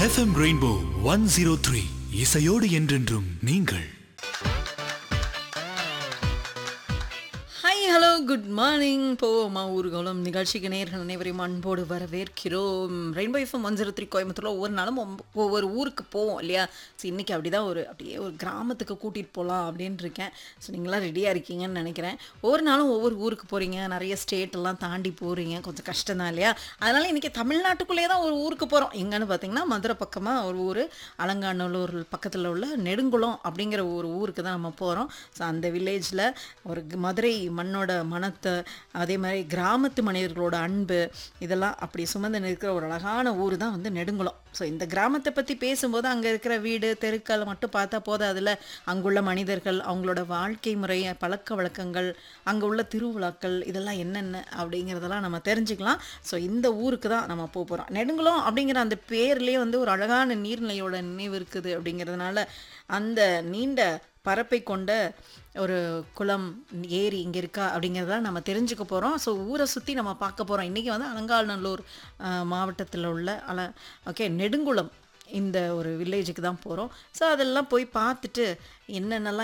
FM Rainbow one zero three இசையோடு என்றென்றும் நீங்கள் ஹாய் ஹலோ குட் மார்னிங் போவோமா ஊர்கோலம் நிகழ்ச்சிக்கு நேர்கள் அனைவரையும் அன்போடு வரவேற்கிறோம் Rainbow FM one zero three கோயம்புத்தூரில் ஒவ்வொரு நாளும் ஒம்ப- ஒவ்வொரு ஊருக்கு போவோம் இல்லையா ஸோ இன்றைக்கி அப்படி தான் ஒரு அப்படியே ஒரு கிராமத்துக்கு கூட்டிகிட்டு போகலாம் அப்படின்னு இருக்கேன் ஸோ நீங்களாம் ரெடியாக இருக்கீங்கன்னு நினைக்கிறேன் ஒவ்வொரு நாளும் ஒவ்வொரு ஊருக்கு போகிறீங்க நிறைய ஸ்டேட் எல்லாம் தாண்டி போகிறீங்க கொஞ்சம் கஷ்டம் தான் இல்லையா அதனால் இன்றைக்கி தமிழ்நாட்டுக்குள்ளேயே தான் ஒரு ஊருக்கு போகிறோம் எங்கன்னு பார்த்தீங்கன்னா மதுரை பக்கமாக ஒரு ஊர் அலங்காநல்லூர் பக்கத்தில் உள்ள நெடுங்குளம் அப்படிங்கிற ஒரு ஊருக்கு தான் நம்ம போகிறோம் ஸோ அந்த வில்லேஜில் ஒரு க- மதுரை மண்ணோட மனத்தை அதே மாதிரி கிராமத்து மனிதர்களோட அன்பு இதெல்லாம் அப்படி சுமந்து நிற்கிற ஒரு அழகான ஊர் தான் வந்து நெடுங்குளம் ஸோ இந்த கிராமத்தை பற்றி பேசும்போது அங்கே இருக்கிற வீடு தெருக்கள் மட்டும் பார்த்தா போதாதுல அங்குள்ள மனிதர்கள் அவங்களோட வாழ்க்கை முறை பழக்க வழக்கங்கள் அங்கே உள்ள திருவிழாக்கள் இதெல்லாம் என்னென்ன அப்படிங்கிறதெல்லாம் நம்ம தெரிஞ்சுக்கலாம் ஸோ இந்த ஊருக்கு தான் நம்ம போக போகிறோம் நெடுங்குளம் அப்படிங்கிற அந்த பேர்லேயே வந்து ஒரு அழகான நீர்நிலையோட நினைவு இருக்குது அப்படிங்கிறதுனால அந்த நீண்ட பரப்பை கொண்ட ஒரு குளம் ஏரி இங்கே இருக்கா அப்படிங்கிறதெல்லாம் நம்ம தெரிஞ்சுக்க போகிறோம் ஸோ ஊரை சுற்றி நம்ம பார்க்க போகிறோம் இன்றைக்கி வந்து அலங்காநல்லூர் மாவட்டத்தில் உள்ள அல ஓகே நெடுங்குளம் இந்த ஒரு வில்லேஜுக்கு தான் போகிறோம் ஸோ அதெல்லாம் போய் பார்த்துட்டு என்னென்னலாம்